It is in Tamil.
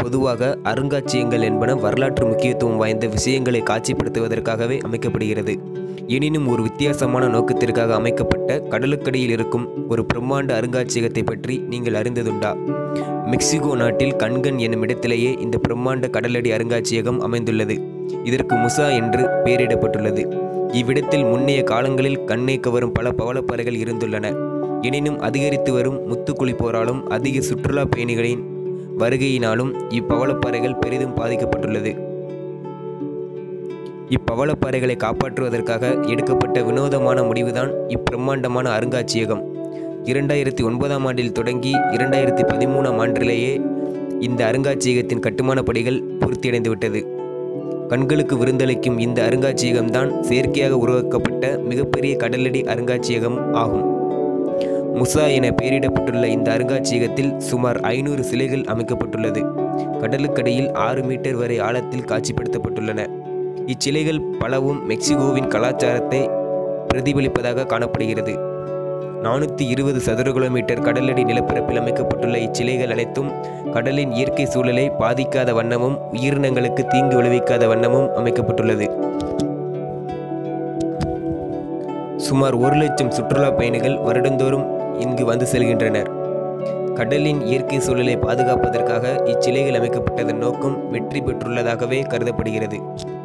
பொதுவாக அருங்காட்சியகங்கள் என்பன வரலாற்று முக்கியத்துவம் வாய்ந்த விஷயங்களை காட்சிப்படுத்துவதற்காகவே அமைக்கப்படுகிறது எனினும் ஒரு வித்தியாசமான நோக்கத்திற்காக அமைக்கப்பட்ட கடலுக்கடியில் இருக்கும் ஒரு பிரம்மாண்ட அருங்காட்சியகத்தை பற்றி நீங்கள் அறிந்ததுண்டா மெக்சிகோ நாட்டில் கண்கன் என்னும் இடத்திலேயே இந்த பிரம்மாண்ட கடலடி அருங்காட்சியகம் அமைந்துள்ளது இதற்கு முசா என்று பெயரிடப்பட்டுள்ளது இவ்விடத்தில் முன்னைய காலங்களில் கண்ணை கவரும் பல பவளப்பாறைகள் இருந்துள்ளன எனினும் அதிகரித்து வரும் முத்துக்குளிப்போராலும் அதிக சுற்றுலா பயணிகளின் வருகையினாலும் இப்பவளப்பாறைகள் பெரிதும் பாதிக்கப்பட்டுள்ளது இப்பவளப்பாறைகளை காப்பாற்றுவதற்காக எடுக்கப்பட்ட வினோதமான முடிவுதான் இப்பிரம்மாண்டமான அருங்காட்சியகம் இரண்டாயிரத்தி ஒன்பதாம் ஆண்டில் தொடங்கி இரண்டாயிரத்தி பதிமூணாம் ஆண்டிலேயே இந்த அருங்காட்சியகத்தின் கட்டுமான பணிகள் பூர்த்தியடைந்துவிட்டது கண்களுக்கு விருந்தளிக்கும் இந்த அருங்காட்சியகம்தான் செயற்கையாக உருவாக்கப்பட்ட மிகப்பெரிய கடலடி அருங்காட்சியகம் ஆகும் முசா என பெயரிடப்பட்டுள்ள இந்த அருங்காட்சியகத்தில் சுமார் ஐநூறு சிலைகள் அமைக்கப்பட்டுள்ளது கடலுக்கடியில் ஆறு மீட்டர் வரை ஆழத்தில் காட்சிப்படுத்தப்பட்டுள்ளன இச்சிலைகள் பலவும் மெக்சிகோவின் கலாச்சாரத்தை பிரதிபலிப்பதாக காணப்படுகிறது நானூற்றி இருபது சதுர கிலோமீட்டர் கடலடி நிலப்பரப்பில் அமைக்கப்பட்டுள்ள இச்சிலைகள் அனைத்தும் கடலின் இயற்கை சூழலை பாதிக்காத வண்ணமும் உயிரினங்களுக்கு தீங்கு விளைவிக்காத வண்ணமும் அமைக்கப்பட்டுள்ளது சுமார் ஒரு லட்சம் சுற்றுலா பயணிகள் வருடந்தோறும் இங்கு வந்து செல்கின்றனர் கடலின் இயற்கை சூழலை பாதுகாப்பதற்காக இச்சிலைகள் அமைக்கப்பட்டதன் நோக்கம் வெற்றி பெற்றுள்ளதாகவே கருதப்படுகிறது